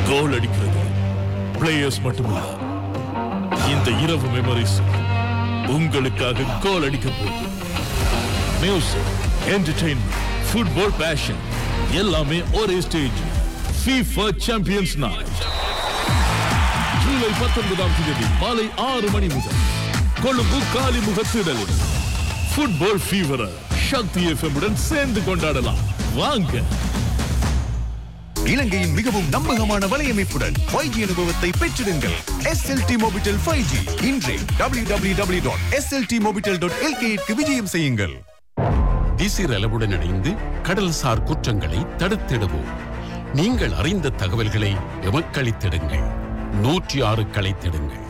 கோல் அடிக்கிறது பிளேயர்ஸ் மட்டுமல்ல இந்த இரவு மெமரிஸ் உங்களுக்காக கோல் அடிக்க போகுது மியூசிக் என்டர்டெயின்மெண்ட் ஃபுட்பால் பேஷன் எல்லாமே ஒரே ஸ்டேஜ் FIFA சாம்பியன்ஸ் நைட் ஜூலை பத்தொன்பதாம் தேதி மாலை ஆறு மணி முதல் கொழும்பு காலி முகத்திடலில் ஃபுட்பால் ஃபீவரை சக்தி எஃப்எம் உடன் சேர்ந்து கொண்டாடலாம் வாங்க இலங்கையின் மிகவும் நம்பகமான வலையமைப்புடன் 5G அனுபவத்தை பெற்றிடுங்கள் SLT மோபிட்டல் 5G இன்றே www.sltmobitel.lk க்கு விஜயம் செய்யுங்கள் விசிறளவுடன் இணைந்து கடல்சார் குற்றங்களை தடுத்திடுவோம் நீங்கள் அறிந்த தகவல்களை எமக்களித்திடுங்கள் நூற்றி ஆறு களைத்திடுங்கள்